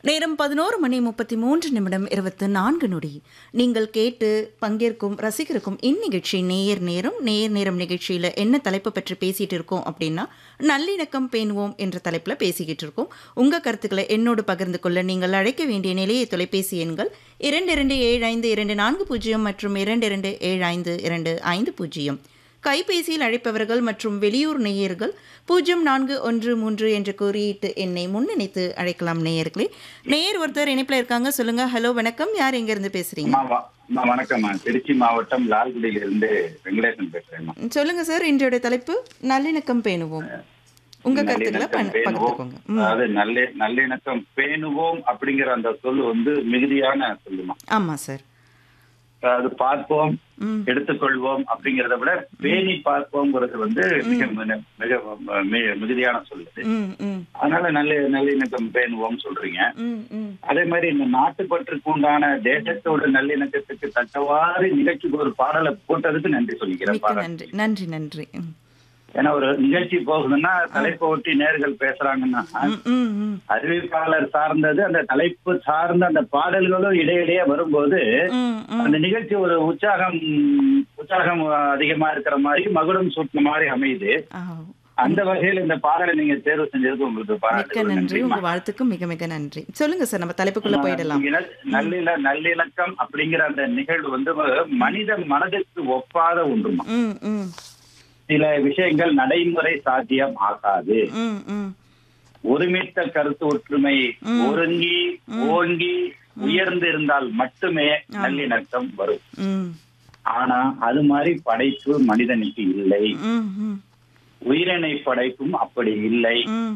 நேரம் பதினோரு மணி முப்பத்தி மூன்று நிமிடம் இருபத்தி நான்கு நொடி நீங்கள் கேட்டு பங்கேற்கும் ரசிகருக்கும் இந்நிகழ்ச்சி நேர் நேரம் நேர் நேரம் நிகழ்ச்சியில் என்ன தலைப்பு பற்றி பேசிகிட்டு இருக்கோம் அப்படின்னா நல்லிணக்கம் பேணுவோம் என்ற தலைப்பில் பேசிக்கிட்டு இருக்கோம் உங்கள் கருத்துக்களை என்னோடு பகிர்ந்து கொள்ள நீங்கள் அழைக்க வேண்டிய நிலைய தொலைபேசி எண்கள் இரண்டு இரண்டு ஏழு ஐந்து இரண்டு நான்கு பூஜ்ஜியம் மற்றும் இரண்டு இரண்டு ஏழு ஐந்து இரண்டு ஐந்து பூஜ்ஜியம் கைபேசியில் அழைப்பவர்கள் மற்றும் வெளியூர் நேயர்கள் பூஜ்ஜியம் நான்கு ஒன்று மூன்று என்ற குறியீட்டு எண்ணை முன்னிணைத்து அழைக்கலாம் நேயர்களே நேயர் ஒருத்தர் இணைப்பில் இருக்காங்க சொல்லுங்க ஹலோ வணக்கம் யார் எங்கேருந்து பேசுறீங்க அம்மா, வா- அம்மா, வணக்கம்மா திருச்சி மாவட்டம் லால்குடியில இருந்து வெங்கடேசன் பேசுறேன்மா சொல்லுங்க சார் இன்றைய தலைப்பு நல்லிணக்கம் பேணுவோம் உங்க கருத்துக்களை நல்லிணக்கம் ப- பேணுவோம் பகிர்ந்துக்கோங்க ம், அதாவது நல்ல நல்லிணக்கம் பேணுவோம் அப்படிங்கிற அந்த சொல்லு வந்து மிகுதியான சொல்லுமா ஆமா சார் அது பார்ப்போம் ம் எடுத்துக்கொள்வோம் அப்படிங்கறத விட பேணி பார்ப்போம்ங்கிறது வந்து மிக மிக மிக மி- மிகுதியான சொல்லுது ம் ம் அதனால நல்ல நல்லிணக்கம் பேணுவோம் சொல்றீங்க ம் ம் அதே மாதிரி இந்த நாட்டுப்பற்றுக்கு உண்டான தேசத்தோட நல்லிணக்கத்துக்கு தக்கவாறு நிகழ்ச்சிக்கு ஒரு பாடலை போட்டதுக்கு நன்றி சொல்லிக்கிறேன் மிக்க பாடல் நன்றி நன்றி நன்றி ம் ஏன்னா ஒரு நிகழ்ச்சி போகுதுன்னா தலைப்பை ஒட்டி நேர்கள் பேசுறாங்கன்னா ம், ம் ம் அறிவிப்பாளர் சார்ந்தது அந்த தலைப்பு சார்ந்த அந்த பாடல்களும் இடையிடையே வரும்போது ம் ம் அந்த நிகழ்ச்சி ஒரு உற்சாகம் உற்சாகம் அதிகமா இருக்கிற மாதிரி மகுடம் சூட்டின மாதிரி அமையுது ஆ அந்த வகையில் இந்த பாடலை நீங்க தேர்வு செஞ்சதுக்கு உங்களுக்கு மிக்க பாராட்டுகள் நன்றி நன்றிம்மா. உங்க வாழ்த்துக்கும் மிக மிக நன்றி சொல்லுங்க சார் நம்ம தலைப்புக்குள்ள போயிடலாம் இன- நல்லில நல்லிணக்கம் அப்படிங்கிற அந்த நிகழ்வு வந்து மனித மனதிற்கு ஒப்பாத ஒன்றுமா ம் ம் சில விஷயங்கள் நடைமுறை சாத்தியம் ஆகாது ம் ம் ஒருமித்த கருத்து ஒற்றுமை ஒருங்கி ஓங்கி உயர்ந்து இருந்தால் மட்டுமே நல்லிணக்கம் வரும் ம் ஆனா அது மாதிரி படைப்பு மனிதனுக்கு இல்லை ம் ம் உயிரினை படைப்பும் அப்படி இல்லை ம்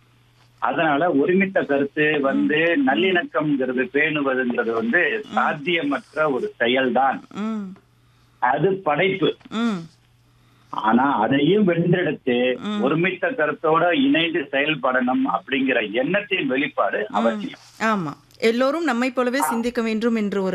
அதனால ஒருமித்த கருத்து வந்து நல்லிணக்கம்ங்கிறது பேணுவதுங்கிறது வந்து சாத்தியமற்ற ஒரு செயல்தான் ம் அது படைப்பு ம் ஆனா அதையும் வென்றெடுத்து ஒருமித்த கருத்தோட இணைந்து செயல்படணும் அப்படிங்கிற எண்ணத்தின் வெளிப்பாடு அவசியம் ஆமா எல்லோரும் நம்மை போலவே சிந்திக்க வேண்டும் என்று ஒரு